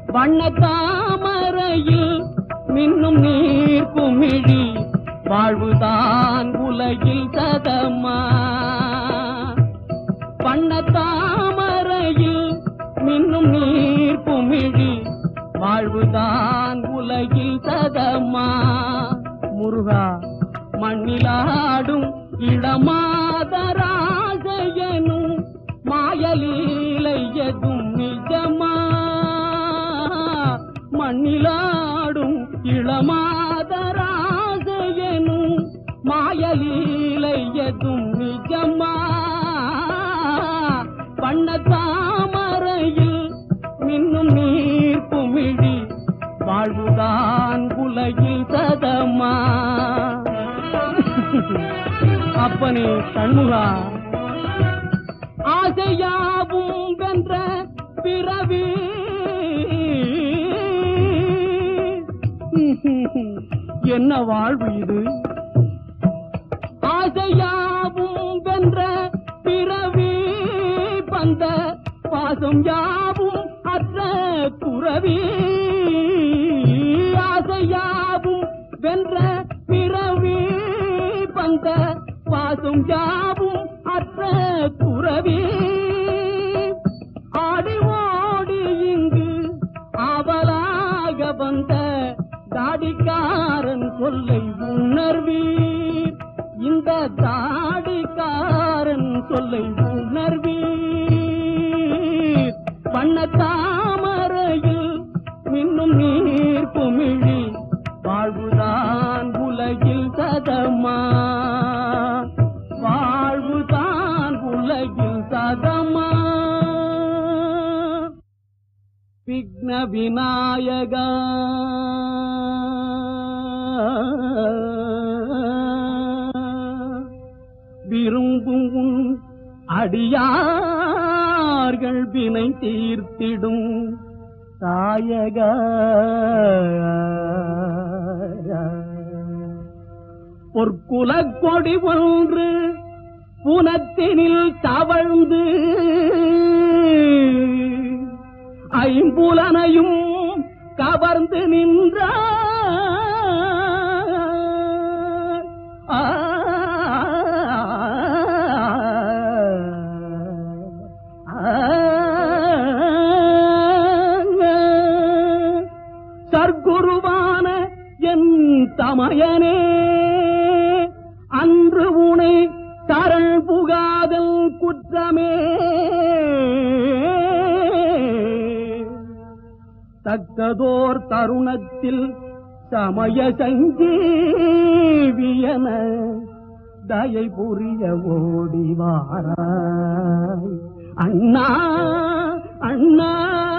வண்ண தாமரையில் மின்னும் நீர் குமிழி வாழ்வுதான் உலகில் சதமா வண்ண தாமரையில் மின்னும் நீர் குமிழி வாழ்வுதான் உலகில் சதமா முருகா மண்ணிலாடும் இளமாதராசையனும் மாயலீலை எதும் நிஜமா மண்ணிலாடும் இளமாதராசையனும் மாயலீலை எதும் நிஜமா பண்ண தாமரையில் மின்னும் நீர் குமிழி வாழ்வுதான் உலகில் சதமா அப்பனே கண்முகா ஆசையாவும் வென்ற பிறவி என்ன வாழ்வு இது ஆசையாவும் வென்ற பிறவி பந்த பாசம் யாவும் அற்ற துறவி ஆசையாவும் வென்ற பிறவி பந்த பாசம் யாவும் அற்ற துறவி ஆடி ஓடி இங்கு ஆவலாக வந்த தாடிக்காரன் சொல்லை உணர்வீர் இந்த தாடிக்காரன் சொல்லை உணர்வீர் வண்ண தாமரையில் மின்னும் நீர் குமிழி வாழ்வுதான் உலகில் சதமா வாழ்வுதான் உலகில் சதமா விக்ன விநாயகா விரும்பும் உன் அடியார்கள் வினை தீர்த்திடும் தாயகா பொற்குலக் கொடி ஒன்று புனத்தினில் தவழ்ந்து ஐம்புலனையும் கவர்ந்து நின்ற சர்க்குருவான என் தமையனே அன்று உனை தரள் புகாதல் குற்றமே தக்கதோர் தருணத்தில் சமய சஞ்சீவியன தயை புரிய ஓடி வாராய் அண்ணா அண்ணா